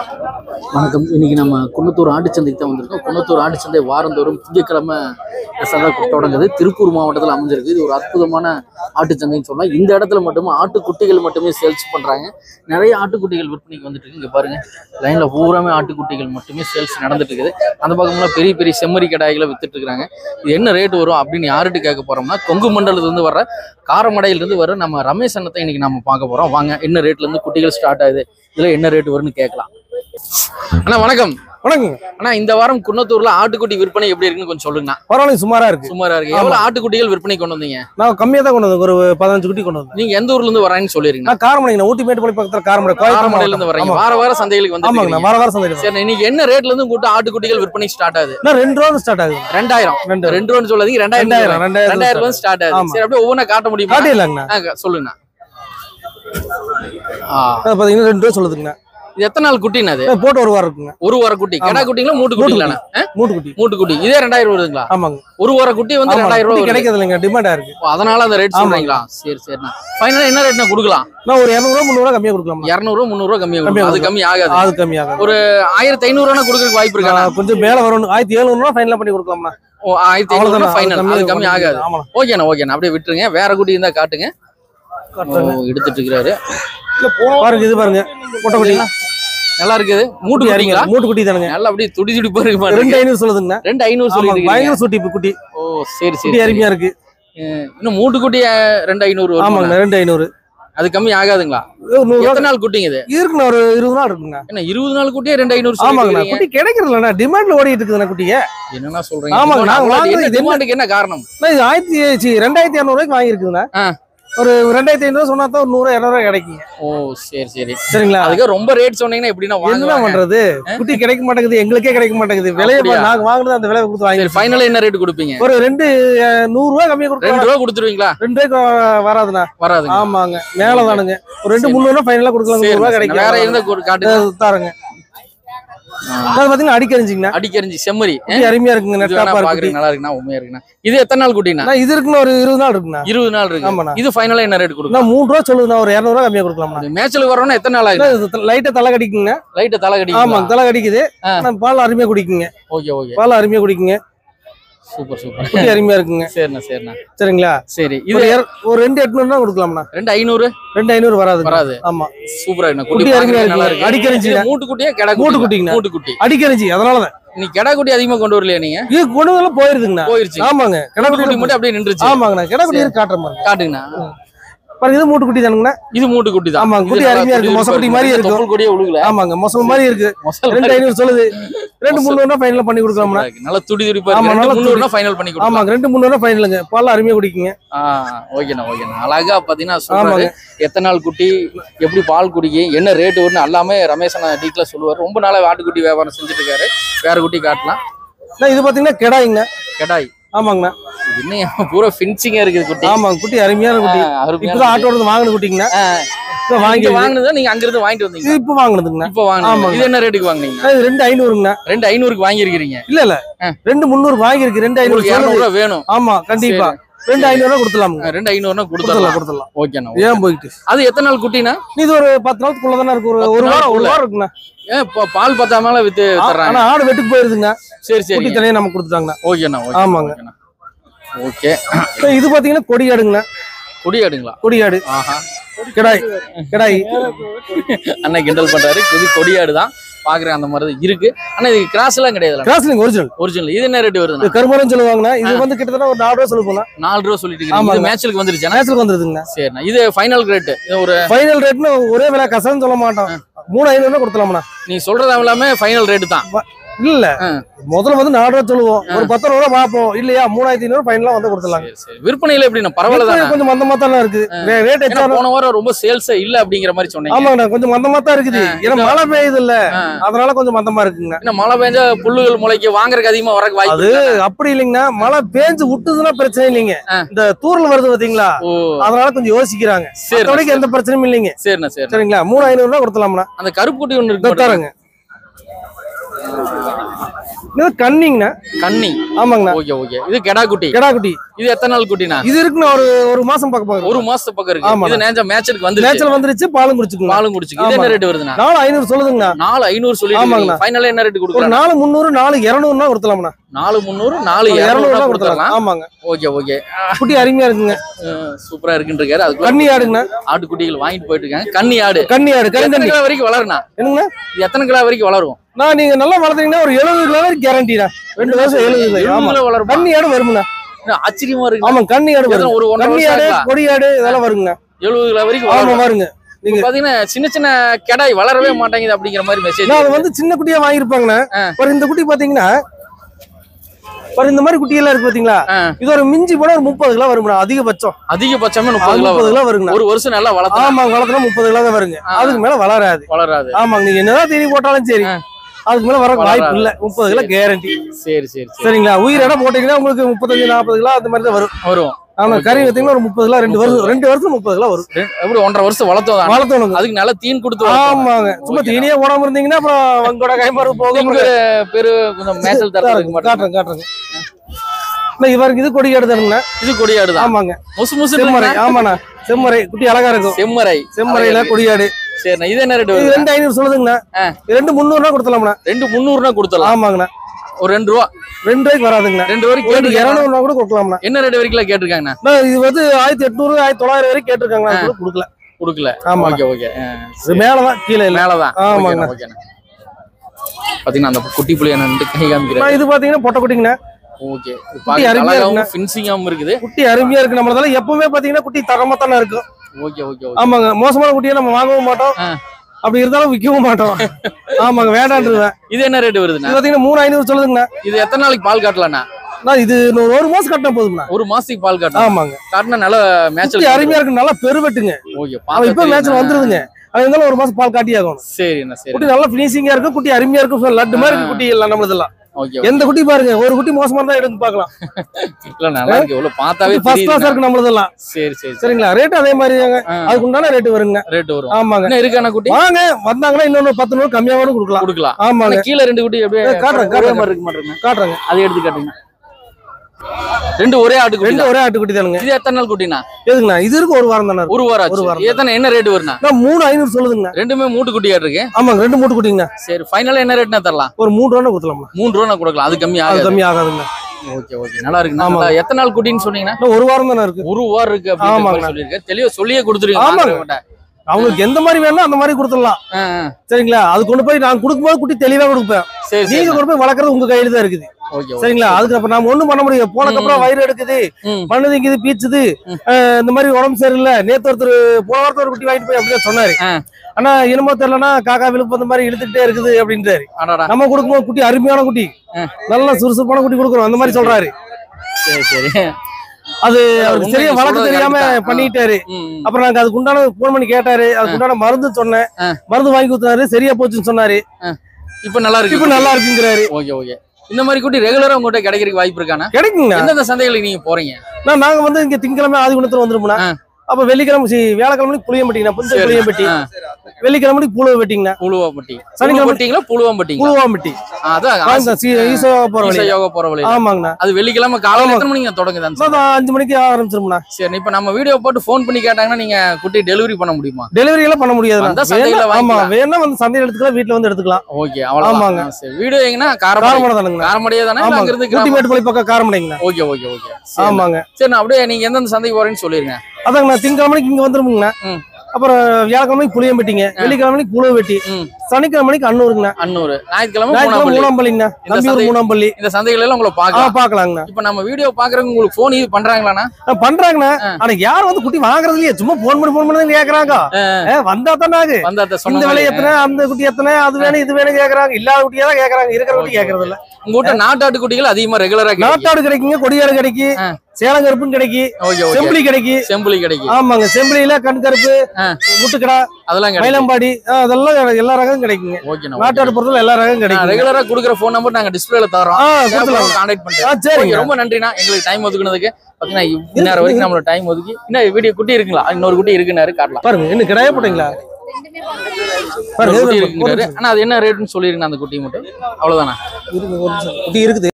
வணக்கம் இன்னைக்கு நம்ம குன்னத்தூர் ஆட்டுச்சந்தைக்கு தான் வந்திருக்கோம் குன்னத்தூர் ஆட்டுச்சந்தை வாரந்தோறும் திங்கட்கிழமை சதா தொடங்குது திருப்பூர் மாவட்டத்தில் அமைஞ்சிருக்கு இது ஒரு அற்புதமான ஆட்டுச்சந்தைன்னு சொல்லலாம் இந்த இடத்துல மட்டுமே ஆட்டுக்குட்டிகள் மட்டுமே சேல்ஸ் பண்றாங்க நிறைய ஆட்டுக்குட்டிகள் விற்பனைக்கு வந்துட்டு இருக்கு இங்க பாருங்க லைன்ல பூராமே ஆட்டுக்குட்டிகள் மட்டுமே சேல்ஸ் நடந்துட்டு இருக்குது அந்த பக்கம்லாம் பெரிய பெரிய செம்மறி கடாய்களை வித்துட்டு இருக்காங்க இது என்ன ரேட் வரும் அப்படின்னு யார்கிட்ட கேட்க போறோம்னா கொங்கு மண்டலத்திலிருந்து வர காரமடையிலிருந்து வர நம்ம ரமேஷ் அண்ணத்தை இன்னைக்கு நம்ம பார்க்க போறோம் வாங்க என்ன ரேட்ல இருந்து குட்டிகள் ஸ்டார்ட் ஆகுது இதுல என்ன ரேட் வரும்னு கேட்கலாம் அண்ணா வணக்கம் வணக்கங்க அண்ணா இந்த வாரம் குன்னத்தூர்ல ஆட்டுக்குட்டி விற்பனை எப்படி இருக்குன்னு கொஞ்சம் சொல்லுங்க பரவாயில்ல சுமாரா இருக்கு சுமாரா இருக்கு எவ்வளவு ஆட்டுக்குட்டிகள் விற்பனை கொண்டு வந்தீங்க நான் கம்மியா தான் கொண்டு வந்தேன் ஒரு பதினஞ்சு குட்டி கொண்டு வந்தேன் நீங்க எந்த ஊர்ல இருந்து வரேன்னு சொல்லிருங்க நான் காரமடைங்க ஊட்டி மேட்டுப்பாளையம் பக்கத்துல காரமடை காரமடையில இருந்து வரீங்க வார வாரம் சந்தைகளுக்கு ஆமாங்க வந்து நான் வார வாரம் சந்தை சரி இன்னைக்கு என்ன ரேட்ல இருந்து கூட்ட ஆட்டுக்குட்டிகள் விற்பனை ஸ்டார்ட் ஆகுது நான் ரெண்டு ரூபா ஸ்டார்ட் ஆகுது ரெண்டாயிரம் ரெண்டு ரெண்டு ரூபான்னு சொல்லாதீங்க ரெண்டாயிரம் ரெண்டாயிரம் ரெண்டாயிரம் ரெண்டாயிரம் ரூபாய் ஸ்டார்ட் ஆகுது ஆமா. சரி அப்படியே ஒவ்வொன்றா காட்ட முடியுமா காட்டிடலாங்கண்ணா ஆ, சொல்லுங்க ஆ, அது பாத்தீங்கன்னா ரெண்டு ரூபா சொல்லுதுங்கண்ணா இது எத்தனை நாள் குட்டின்னு அது அது போட்டு ஒரு வாரம் இருக்குங்க ஒரு வார குட்டி கடா குட்டிங்களா மூட்டு குட்டிங்களா மூட்டு குட்டி மூட்டு குட்டி இதே ரெண்டாயிரம் வருதுங்களா ஆமாங்க ஒரு வார குட்டி வந்து ஆமா ரெண்டாயிரம் குட்டி ரூபாய் வருது. கிடைக்கிறது இல்லைங்க டிமாண்டா இருக்கு ஓ, அதனால அந்த ரேட் ஆமாங்க. சொல்றீங்களா சரி சரிண்ணா ஃபைனலா என்ன ரேட்னா கொடுக்கலாம் நான் ஒரு இரநூறுவா முந்நூறுவா கம்மியா கொடுக்கலாம் இரநூறுவா முந்நூறுவா கம்மியா கம்மியா கொடுக்கலாம் அது கம்மி ஆகாது அது கம்மியாகும் ஒரு ஆயிரத்தி ஐநூறுவா கொடுக்கறதுக்கு வாய்ப்பு இருக்கா நான் கொஞ்சம் மேல வரும் ஆயிரத்தி எழுநூறுவா ஃபைனலா பண்ணி கொடுக்கலாம்ண்ணா ஓ ஆயிரத்தி ஐநூறுவா அவ்வளவுதான் ஃபைனல் அது கம்மி ஆகாது ஆமா ஓகேண்ணா ஓகேண்ணா அப்படியே விட்டுருங்க வேற குட்டி இருந்தா காட்டுங்க ஓ, எடுத்துட்டு இருக்கிறாரு பாருங்க இது பாருங்க கொட்டை குட்டி நல்லா இருக்குது மூட்டு குட்டிங்களா மூட்டு குட்டி தானுங்க நல்லா அப்படியே துடி துடிப்பா இருக்கு ரெண்டு பாருங்க ஐநூறு சொல்லுதுங்கண்ணா ரெண்டு ஐநூறு ஆமாங்க சொல்லிட்டு பயங்கர சூட்டி குட்டி ஓ சரி சரி குட்டி சரி. அருமையா இருக்கு அஹ், இன்னும் மூட்டு குட்டி அஹ், ரெண்டு ஐநூறு வரும் ஆமாங்கண்ணா ரெண்டு ஐநூறு அது கம்மி ஆகாதுங்களா ஒரு நூறு ரூபா எத்தனை நாள் குட்டிங்க இது இருக்குண்ணா ஒரு இருபது நாள் இருக்குங்க என்ன இருபது நாள் குட்டியே ரெண்டு ஐநூறு ஆமாங்கண்ணா சொல்லிருக்கீங்க குட்டி கிடைக்கிறதுலண்ணா டிமாண்ட்ல ஓடிட்டு இருக்குதுண்ணா குட்டிய என்னன்னா சொல்றீங்க ஆமாங்க, இப்போ நாங்க அவ்வளவு வாங்குறது என்ன இது என்ன- டிமாண்டுக்கு என்ன காரணம் அண்ணா, இது ஆயிரத்தி சி, ரெண்டாயிரத்தி இரநூறுவாய்க்கு வாங்கியிருக்குதுண்ணா ஆ. ஒரு ரெண்டாயிரத்தி ஐநூறு சொன்னா தான் ஒரு நூறு இரநூறுவா கிடைக்குங்க ஓ சரி சரி சரிங்களா அதுக்கு ரொம்ப ரேட் சொன்னீங்கன்னா எப்படின்னா என்ன வாங்குவாங்க பண்றது குட்டி கிடைக்க மாட்டேங்குது எங்களுக்கே கிடைக்க மாட்டேங்குது விலையை அப்படியா? பா- நாங்க வாங்குறது அந்த விலையை கொடுத்து சரி வாங்கி ஃபைனலா என்ன ரேட் கொடுப்பீங்க ஒரு ரெண்டு அஹ், நூறு ரூபாய் கம்மியா ரெண்டு கொடுக்கலாம் ரூபா கொடுத்துருவீங்களா ரெண்டு ரூபாய்க்கு வ- வராதுண்ணா வராதுங்க ஆமாங்க மேல தானுங்க ஒரு ரெண்டு சரி. முந்நூறு ஃபைனலா கொடுக்கலாம் சரி நூறு ரூபாய் வேற கிடைக்கும் இருந்தா கொடு- காட்டுங்க அஹ், தாரங்க அது பாத்தீங்கன்னா அடிக்கரிஞ்சிங்கண்ணா அடிக்கரிஞ்சி செம்மறி குட்டி அருமையா இருக்குங்க இது வேணா நெட்டாப்பா இருக்கு பாக்குறீங்க நல்லா இருக்குண்ணா உண்மையா இருக்குண்ணா இது எத்தனை நாள் குட்டிண்ணா அண்ணா, இது இருக்குன்னு ஒரு இருபது நாள் இருக்குண்ணா இருபது நாள் இருக்கு ஆமாண்ணா இது ஃபைனலா என்ன ரேட் கொடுக்கும் நான் மூணு ரூபா சொல்லுதுண்ணா ஒரு இரநூறுவா கம்மியா கொடுக்கலாம்ண்ணா மேட்ச்ல வரணும்னா எத்தனை நாள் ஆகுது லைட்டா தலை கடிக்குங்க லைட்டை தலை ஆமாங்க கடிக்கும் தலை கடிக்குது ஆ. ஆனா பால் அருமையா குடிக்குங்க ஓகே ஓகே பால் அருமையா குடிக்குங்க சூப்பர் சூப்பர் குட்டி அருமையா இருக்குங்க சரிண்ணா சரிண்ணா சரிங்களா சரி இது இது ஒரு ரெண்டு எட்நூறு தான் கொடுக்கலாம்ண்ணா ரெண்டு ஐநூறு ரெண்டு ஐநூறு வராது வராது ஆமா சூப்பரா இருக்குண்ணா குட்டி குட்டி அருமையா பாக்குறதுக்கு நல்லா இருக்கு. இருக்கு அடிக்கரிஞ்சி. இது மூட்டு குட்டியா கெடா மூட்டு குட்டி குட்டிங்கண்ணா. மூட்டு குட்டி அடிக்கரிஞ்சி அதனாலதான் நீ கெடா குட்டி அதிகமா கொண்டு வரலையா நீங்க இது கொண்டு வந்து போயிருதுங்கண்ணா போயிருச்சு ஆமாங்க மூட்டு கிடக்குட்டி குட்டி மட்டும் அப்படியே நின்றுச்சு ஆமாங்கண்ணா கிடக்குட்டி இருக்கு காட்டுற மாதிரி காட்டுங்கண்ணா பாருங்க இது மூட்டு குட்டி தானுங்கண்ணா இது மூட்டு குட்டி தான் ஆமாங்க, குட்டி அருமையா இருக்கு. மொச குட்டி மாதிரி இருக்கும். தொப்புள் கொடியே உழுகல ஆமாங்க மொசல் மாதிரி இருக்கு மொசல் ரெண்டு மாதிரி ஐநூறு சொல்லுது ரெண்டு மொசல். முந்நூறுனா ஃபைனல் பண்ணி கொடுக்கலாம்ண்ணா இருக்கு. நல்லா துடி துடிப்பா ஆமா, இருக்கு நல்லா ரெண்டு துடி. முந்நூறுனா ஃபைனல் பண்ணி கொடுக்கலாம் ஆமாங்க ரெண்டு முந்நூறுனா ஃபைனலுங்க பால் அருமையா குடிக்குங்க ஆ ஓகேண்ணா ஓகேண்ணா அழகா பாத்தீங்கன்னா சொல்றாரு ஆமாங்க எத்தனை நாள் குட்டி எப்படி பால் குடிக்கும் என்ன ரேட் வரும்னு எல்லாமே ரமேஷன் டீட்டெயில சொல்லுவார் ரொம்ப நாளா ஆட்டுக்குட்டி வியாபாரம் செஞ்சுட்டு இருக்காரு வேற குட்டி காட்டலாம் அண்ணா, இது பாத்தீங்கன்னா கெடாய்ங்க கெடாய் ஆமாங்கண்ணா என்ன பூரா ஃபின்சிங்கா இருக்குது குட்டி ஆமாங்க குட்டி அருமையான குட்டி ஆ, அருமையான இப்பதான் குட்டி. ஆட்டோட இருந்து வாங்கின குட்டிங்கண்ணா ஆ, இப்ப இங்க வாங்கி வாங்குனதா நீங்க அங்க இருந்து வாங்கிட்டு வந்தீங்க இது இப்ப வாங்கினதுங்கண்ணா இப்போ வாங்குனீங்க ஆமாங்க. இது என்ன ரேட்டுக்கு வாங்குனீங்க அண்ணா, இது ரெண்டு ஐநூறுங்கண்ணா ரெண்டு ஐநூறுக்கு வாங்கியிருக்கிறீங்க இல்ல இல்ல ஆ. ரெண்டு முந்நூறு வாங்கியிருக்கு ரெண்டு ஐநூறு உங்களுக்கு சொல்லுது. இரநூறுவா வேணும் ஆமா கண்டிப்பா ரெண்டு ஐநூறுவா கொடுத்துலாமுங்க ஆ, ரெண்டு ஐநூறுனா கொடுத்துடலாம் கொடுத்துடலாம் கொடுத்துடலாம் ஓகேண்ணா ஏன் போயிட்டு அது எத்தனை நாள் குட்டினா இது ஒரு பத்து நாளுக்குள்ள தானே இருக்கு ஒரு பத்து ஒரு வாரம் ஒரு நாளுக்குள்ள. வாரம் இருக்குண்ணா ஏன் இப்போ பால் பத்தாமல வித்து ஆ- தர்றாங்க ஆனா ஆடு வெட்டுக்கு போயிருதுங்க சரி சரி குட்டி தனியா நம்ம கொடுத்துட்டாங்கண்ணா ஓகேண்ணா ஓகே ஆமாங்க. ஓகேண்ணா ஓகே இப்ப இது பாத்தீங்கன்னா கொடியாடுங்கண்ணா கொடியாடுங்களா கொடியாடு ஆஹா கிடாய் கிடாய் அண்ணன் கிண்டல் பண்றாரு இது கொடியாடு தான் பாக்குறேன் அந்த மாதிரி தான் இருக்கு ஆனா இது கிராஸ் எல்லாம் கிடையாது கிராஸ்லிங் ஒரிஜினல் ஒரிஜினல் இது என்ன ரேட் இது வருதுண்ணா கருமரம் சொல்லுவாங்கண்ணா இது வந்து கிட்டத்தட்ட ஒரு நாலு ரூபா சொல்லுவோம்ண்ணா நாலு ரூபா சொல்லிட்டு இருக்கீங்க ஆமாங்க. இது மேட்ச்க்கு வந்துருச்சு நேச்சுரல் வந்துருதுங்கண்ணா சரிண்ணா இது ஃபைனல் ரேட் ஒரு ஃபைனல் ரேட்னு ஒரே விலை கசன்னு சொல்ல மாட்டோம் மூணு ஐநூறுனா கொடுத்துலாம்ண்ணா நீ சொல்றது எல்லாமே ஃபைனல் ரேட் தான் இல்ல ஆ. முதல்ல வந்து நாலு ரூபா சொல்லுவோம் ஒரு பத்து ரூபா பார்ப்போம் இல்லையா மூணாயிரத்தி ஐநூறு ஃபைனலா வந்து கொடுத்துலாங்க சரி சரி விற்பனையில எப்படிண்ணா பரவாயில்ல தானே கொஞ்சம் மந்தமா தான் இருக்கு ரேட் ஏன்னா எச்சா போன வாரம் ரொம்ப சேல்ஸே இல்ல அப்படிங்கிற மாதிரி சொன்னீங்க ஆமாங்கண்ணா கொஞ்சம் மந்தமா தான் இருக்குது ஏன்னா மழை பெய்யுது இல்ல ஆ. அதனால கொஞ்சம் மந்தமா இருக்குங்க ஏன்னா மழை பெஞ்சா புல்லுகள் முளைக்க வாங்குறதுக்கு அதிகமா வரக்கு வாய்ப்பு அது அப்படி இல்லைங்கண்ணா மழை பேஞ்சு விட்டுதுன்னா பிரச்சனை இல்லைங்க ஆ. இந்த தூரல் வருது பாத்தீங்களா ஓ அதனால கொஞ்சம் யோசிக்கிறாங்க சரி மற்றபடிக்கு எந்த பிரச்சனையும் இல்லைங்க சரிண்ணா சரிண்ணா சரிங்களா மூணு ஐநூறுனா கொடுத்துலாம்ண்ணா அந்த கருப்பு குட்டி ஒண்ணு இதோ இருக்கு பாருங்க. தரேங்க இது கன்னிங்கண்ணா கன்னி ஆமாங்கண்ணா ஓகே ஓகே இது கெடா குட்டி கிடா குட்டி இது எத்தனை நாள் குட்டினா இது இருக்குண்ணா ஒரு ஒரு மாசம் பக்கம் பாக்குறோம் ஒரு மாசத்து பக்கம் இருக்கு ஆமாண்ணா. இது நேஞ்சா மேட்சுக்கு வந்து நேச்சல் வந்துருச்சு பாலும் குடிச்சுக்கலாம் பாலும் குடிச்சுக்கு இது என்ன ஆமா. ரேட் வருதுண்ணா நாலு ஐநூறு சொல்லுதுங்கண்ணா நாலு ஐநூறு சொல்லி ஆமாங்கண்ணா. ஃபைனலா என்ன ரேட் ஒரு கொடுக்கலாம் நாலு முந்நூறு நாலு இரநூறுனா கொடுத்துலாம்ண்ணா நாலு முந்நூறு நாலு இரநூறுனா இரநூறுனா கொடுத்துலாம் கொடுத்துடலாம் ஆமாங்க ஓகே ஓகே குட்டி அருமையா இருக்குங்க சூப்பரா இருக்குன்னு இருக்காரு அதுக்கு கன்னி ஆடுங்கண்ணா ஆட்டுக்குட்டிகள் வாங்கிட்டு போயிட்டு இருக்காங்க கன்னி ஆடு கன்னி ஆடு எத்தனை கருங்கண்ணி கிலோ வரைக்கும் வளருண்ணா என்னங்கண்ணா இது எத்தனை கிலோ வரைக்கும் வளரும் நான் நீங்க நல்லா வளர்த்தீங்கன்னா ஒரு எழுபது கிலோ வரைக்கும் கேரண்டிண்ணா ரெண்டு வருஷம் எழுபது கிலோ எழுபது ஆமா கிலோ வளரும் கன்னி ஆடு வருமுண்ணா ஆச்சரியமா இருக்கு ஆமா கன்னி ஆடு வரும் ஒரு ஒன்றரை கன்னி வருஷம் ஆடு ஆகுதா? கொடி ஆடு இதெல்லாம் வருங்க எழுபது கிலோ வரைக்கும் ஆமா வளரும் வருங்க இப்ப பாத்தீங்கன்னா சின்ன சின்ன கெடாய் வளரவே மாட்டேங்குது அப்படிங்கிற மாதிரி மெசேஜ் நான் அது வந்து சின்ன குட்டியா வாங்கியிருப்பாங்கண்ணா ஆ. ஒரு இந்த குட்டி பாத்தீங்கன்னா ஒரு இந்த மாதிரி குட்டி எல்லாம் இருக்கு பாத்தீங்களா ஆ. இது ஒரு மிஞ்சி போனா ஒரு முப்பது கிலோ வரும்ண்ணா அதிகபட்சம் அதிகபட்சமே முப்பது கிலோ முப்பது வரும். கிலோ வருங்கண்ணா ஒரு வருஷம் நல்லா வளர்த்தா ஆமாங்க வளர்த்தனா முப்பது கிலோ தான் வருங்க ஆ. அதுக்கு மேல வளராது வளராது ஆமாங்க நீங்க என்னதான் தீனி போட்டாலும் சரி ஆ. அதுக்கு மேல வர வாய்ப்பு வளராது. இல்ல முப்பது கிலோ கேரண்டி சரி சரி சரி சரிங்களா உயிர் இடம் போட்டீங்கன்னா உங்களுக்கு முப்பத்தஞ்சு நாற்பது கிலோ அந்த மாதிரி தான் வரும் வரும் ஆமா கறி வைத்தீங்கன்னா ஒரு முப்பது கிலோ ரெண்டு வருஷம் ரெண்டு வருஷம் முப்பது கிலோ வரும் ரெண்டு- எப்படி ஒன்றரை வருஷம் வளர்த்தோம் வளர்த்தணுங்க அதுக்கு நல்லா தீன் கொடுத்து வளர்த்தணும். ஆமாங்க சும்மா தீனியே போடாம இருந்தீங்கன்னா அப்புறம் வங்கோட கைமாறு போகும் இங்க பெரு கொஞ்சம் மேசல் தரத்துக்கு காட்டுறேன் மட்டும் காட்டுறேன் காட்டுறேன் அண்ணா, இவருக்கு இது கொடி எடுத்தாருங்கண்ணா இது கொடியாடுதான் ஆமாங்க முசு முசு செம்மறை ஆமாண்ணா செம்மறை குட்டி அழகா இருக்கும் செம்மறை செம்மறையில கொடியாடு சரிண்ணா இது என்ன ரேட் இது வருது ரெண்டு ஐநூறு சொல்லுதுங்கண்ணா ஆ. இது ரெண்டு முந்நூறுனா கொடுத்துலாம்ண்ணா ரெண்டு முந்நூறுனா கொடுத்துடலாம் ஆமாங்கண்ணா ஒரு ரெண்டு ரூபா ரெண்டு ரூபாய்க்கு வராதுங்கண்ணா ரெண்டு வரைக்கும் ரெண்டு கேட்டிருக்காங்க. இரநூறுனா கூட கொடுக்கலாம்ண்ணா என்ன ரேட் வரைக்கும் கேட்டிருக்காங்கண்ணா அண்ணா, இது வந்து ஆயிரத்தி எட்நூறு ஆயிரத்தி தொள்ளாயிரம் வரைக்கும் கேட்டிருக்காங்க அது கூட கொடுக்கல கொடுக்கல ஆமா ஓகே ஓகே இது மேலதான் கீழே இல்ல மேலதான் ஆமாங்கண்ணா. ஓகேண்ணா, ஓகேண்ணா பாத்தீங்கன்னா அந்த குட்டி புளிய நான் கை காமிக்கிறேன் நான் இது பாத்தீங்கன்னா பொட்டை குட்டிங்கண்ணா ஓகே குட்டி அருமையா அழகாவும் இருக்குண்ணா. ஃபினிஷிங்காவும் இருக்குது குட்டி அருமையா இருக்கு நம்மளதால எப்பவுமே பாத்தீங்கன்னா குட்டி தரமா தானே இருக்கும் ஓகே ஓகே ஓகே ஆமாங்க மோசமான குட்டியை நம்ம வாங்கவும் மாட்டோம் ஆ. அப்படி இருந்தாலும் விற்கவும் மாட்டோம் ஆமாங்க வேண்டான்றுவேன் இது என்ன ரேட் வருதுண்ணா இது பாத்தீங்கன்னா மூணு ஐநூறு சொல்லுதுங்கண்ணா இது எத்தனை நாளைக்கு பால் காட்டலாம்ண்ணா நான் இது இன்னும் ஒரு மாசம் கட்டினா போதுங்கண்ணா ஒரு மாசத்துக்கு பால் காட்டலாம் ஆமாங்க காட்டினா நல்ல குட்டி மேட்ச் அருமையா இருக்கு நல்லா பெருவெட்டுங்க ஓகே அவன் இப்ப மேட்ச்ல வந்துருதுங்க அது இருந்தாலும் ஒரு மாசம் பால் காட்டி ஆகணும் சரிண்ணா சரி குட்டி நல்லா பினிஷிங்கா இருக்கும் குட்டி அருமையா இருக்கும் லட்டு மாதிரி இருக்கு குட்டி எல்லாம் நம்மளதெல்லாம் ஓகே எந்த குட்டி பாருங்க ஒரு குட்டி மோசமா இருந்தா எடுத்து பார்க்கலாம் இல்ல நல்லா இருக்கு இவ்வளவு பார்த்தாவே ஃபர்ஸ்ட் கிளாஸ் தெரியுது இருக்கு நம்மளதெல்லாம் சரி சரி சரி சரிங்களா ரேட் அதே மாதிரி தாங்க அதுக்கு உண்டான ரேட் வருங்க ரேட் வரும் ஆமாங்க என்ன இருக்கான குட்டி வாங்க வந்தாங்கன்னா இன்னொன்னு பத்து நூறு கம்மியா கூட கொடுக்கலாம் கொடுக்கலாம் ஆமாங்க ஆனா கீழ ரெண்டு குட்டி அப்படியே ஏ, காட்டுறேன், ஒரே காட்டுறேன். மாதிரி இருக்க மாட்டேங்க காட்டுறேங்க அதை எடுத்து காட்டுங்க ரெண்டு ஒரே ஆட்டுக்குட்டி ரெண்டு தான். ஒரே ஆட்டுக்குட்டி தானுங்க இது எத்தனை நாள் குட்டினா எதுங்கண்ணா இது இருக்கு ஒரு வாரம் தானே ஒரு வாரம் ஒரு ஆச்சு வாரம். எத்தனை என்ன ரேட் வருண்ணா நான் மூணு ஐநூறு சொல்லுதுங்கண்ணா ரெண்டுமே மூட்டு குட்டியா இருக்கு ஆமாங்க ரெண்டு மூட்டு குட்டிங்கண்ணா சரி ஃபைனலா என்ன ரேட்னா தரலாம் ஒரு மூணு ரூபா கொடுக்கலாம்ண்ணா மூணு ரூபா நான் கொடுக்கலாம் அது கம்மி அது ஆகாது கம்மி ஆகாதுங்க ஓகே ஓகே நல்லா இருக்கு ஆமாங்க. நல்லா எத்தனை நாள் குட்டின்னு சொன்னீங்கன்னா இன்னும் ஒரு வாரம் தானே இருக்கு ஒரு வாரம் இருக்கு அப்படின்னு ஆமாங்க. சொல்லியிருக்கேன் தெளிவா சொல்லியே கொடுத்துருங்க ஆமாங்க. வாங்குறவங்கட்ட. அவங்களுக்கு எந்த மாதிரி வேணும் அந்த மாதிரி கொடுத்துடலாம் ஆ, ஆ. சரிங்களா அது கொண்டு போய் நான் கொடுக்கும்போது குட்டி தெளிவா கொடுப்பேன் சரி சரி நீங்க கொண்டு போய் வளர்க்கறது உங்க கையில தான் இருக்குது ஓகே ஓகே சரிங்களா அதுக்கு அப்புறம் நாம ஒண்ணும் பண்ண முடியாது போனதுக்கப்புறம் வயிறு எடுக்குது ம். மண்ணு திங்குது பீச்சுது ம். அஹ் இந்த மாதிரி உடம்பு சரியில்லை நேத்து ஒருத்தர் போன வாரத்துல ஒரு குட்டி வாங்கிட்டு போய் அப்படிதான் சொன்னாரு ஆ. ஆனா என்னமோ தெரியலன்னா காக்கா விழுப்பு அந்த மாதிரி இழுத்துக்கிட்டே இருக்குது அப்படின்றாரு அடாடா நம்ம கொடுக்கும்போது குட்டி அருமையான குட்டி ஆ. நல்ல சுறுசுறுப்பான குட்டி கொடுக்குறோம் அந்த மாதிரி சொல்றாரு சரி சரி அது உண்மைக்கு அவருக்கு சரியா வளர்க்க சொல்றது தெரியாம correct தான். பண்ணிட்டாரு ம், ம். அப்புறம் நாங்க அதுக்கு உண்டான போன் பண்ணி கேட்டாரு அதுக்கு உண்டான மருந்து சொன்னேன் ஆ. மருந்து வாங்கி கொடுத்தாரு சரியா போச்சுன்னு சொன்னாரு இப்ப நல்லா இருக்கு இப்ப நல்லா இருக்குங்கிறாரு ஓகே ஓகே இந்த மாதிரி குட்டி ரெகுலரா உங்ககிட்ட கிடைக்கிறதுக்கு வாய்ப்பு இருக்கானா கிடைக்குங்க எந்தெந்த சந்தைகளுக்கு நீங்க போறீங்க நான் நாங்க வந்து இங்க திங்கக்கிழமை ஆதி குணத்துல வந்துருப்போம்னா ஆ. அப்ப வெள்ளிக்கிழமை சி வியாழக்கிழமை புளியம்பட்டிங்கண்ணா புந்த சரி. புளியம்பட்டி ஆ. வெள்ளிக்கிழமை புழுவ வெட்டிங்கண்ணா புழுவாம்பட்டி சனிக்கிழமை- புழுவாம்பட்டிங்களா புழுவாம்பட்டிங்களா புழுவாம்பட்டி ஆ, அதான் ஆ, சி- ஈசோ போற ஈசா வழி யோகா போற வழி ஆமாங்கண்ணா அது வெள்ளிக்கிழமை காலையில ஆமா. எத்தனை மணிக்கு தொடங்குதான் அதான் அஞ்சு மணிக்கு ஆரம்பிச்சிரும்ண்ணா சரி இப்ப நம்ம வீடியோ போட்டு ஃபோன் பண்ணி கேட்டாங்கன்னா நீங்க குட்டி டெலிவரி பண்ண முடியுமா டெலிவரி எல்லாம் பண்ண வந்தா முடியாதுண்ணா சந்தையில வேணா- ஆமா வாங்கிக்கலாம். வேணா வந்து சந்தையில எடுத்துக்கலாம் வீட்டுல வந்து எடுத்துக்கலாம் ஓகே அவ்வளவுதான் ஆமாங்க. ஆ, சரி வீடியோ எங்கன்னா காரமடை காரமடை தானுங்கண்ணா காரமடையே தானே இல்ல ஆமாங்க அங்க இருந்து ஊட்டிமேட்டு போய் பக்கம் காரமடைங்கண்ணா ஓகே ஓகே ஓகே சரி ஆமாங்க சரி நான் அப்படியே நீங்க எந்தெந்த சந்தைக்கு போறேன்னு சொல்லிருங்க அதாங்கண்ணா திங்கக்கிழமைக்கு இங்க வந்துருமுங்கண்ணா ம். அப்புறம் வியாழக்கிழமைக்கு புளியம்பட்டிங்க வெள்ளிக்கிழமைக்கு புழுவ வெட்டி ம். சனிக்கிழமைக்கு அன்னூருங்கண்ணா அன்னூர் ஞாயிற்றுக்கிழமை ஞாயிற்றுக்கிழமை மூணாம்பள்ளி மூணாம்பள்ளிங்கண்ணா இந்த நம்பியூர் சந்தை- மூணாம்பள்ளி இந்த சந்தைகள் எல்லாம் உங்களை ஆ பார்க்கலாம் பாக்கலாங்கண்ணா இப்ப நம்ம வீடியோ பாக்குறவங்க உங்களுக்கு போன் இது பண்றாங்களாண்ணா ஆ, பண்றாங்கண்ணா ஆனா யாரும் வந்து குட்டி வாங்குறது இல்லையே சும்மா போன் பண்ணி போன் பண்ணி கேக்குறாங்க ஏ, வந்தா தானே ஆகு வந்து அத இந்த சொன்ன விலை மாதிரி எத்தனை அந்த குட்டி எத்தனை அது வேணும் இது வேணும் கேக்குறாங்க இல்லாத குட்டியா தான் கேக்குறாங்க இருக்கிற குட்டி கேக்குறது இல்ல உங்க வீட்டு நாட்டாட்டு குட்டிகள் அதிகமா ரெகுலரா கிடைக்கும் நாட்டாடு கிடைக்குங்க கொடியாடு கிடைக்கு ஆ. சேலங்கருப்பும் கிடைக்கு ஓகே ஓகே செம்பிளி கிடைக்கு செம்புலி கிடைக்கும் ஆமாங்க செம்பிளியில கண் கருப்பு ஆ. முட்டுக்கடா அதெல்லாம் கிடைக்கும் மயிலம்பாடி ஆ, அதெல்லாம் கிடை- எல்லா ரகம் கிடைக்குங்க ஓகேண்ணா நாட்டாடு பொறுத்தவரை எல்லா ரகம் கிடைக்கும் ரெகுலரா குடுக்குற போன் நம்பர் நாங்க டிஸ்பிளேல தரோம் ஆ கொடுத்துலாம் கான்டாக்ட் ஆ பண்ணிட்டு சரிங்க ஓகே, ரொம்ப நன்றிண்ணா எங்களுக்கு டைம் ஒதுக்குனதுக்கு பாத்தீங்கன்னா இந்நேரம் வரைக்கும் நம்மளோட டைம் ஒதுக்கி இன்னும் வீடியோ குட்டி இருக்குங்களா இன்னொரு குட்டி இருக்குனாரு காட்டலாம் பாருங்க இன்னும் கிடையாது போட்டீங்களா பாருங்க, குட்டி இது இருக்குங்கிறாரு ஆனா அது என்ன ரேட்னு சொல்லிருங்க அந்த குட்டி மட்டும் அவ்வளவுதானா இருக்கு, ஒரு நிமிஷம். குட்டி இருக்குது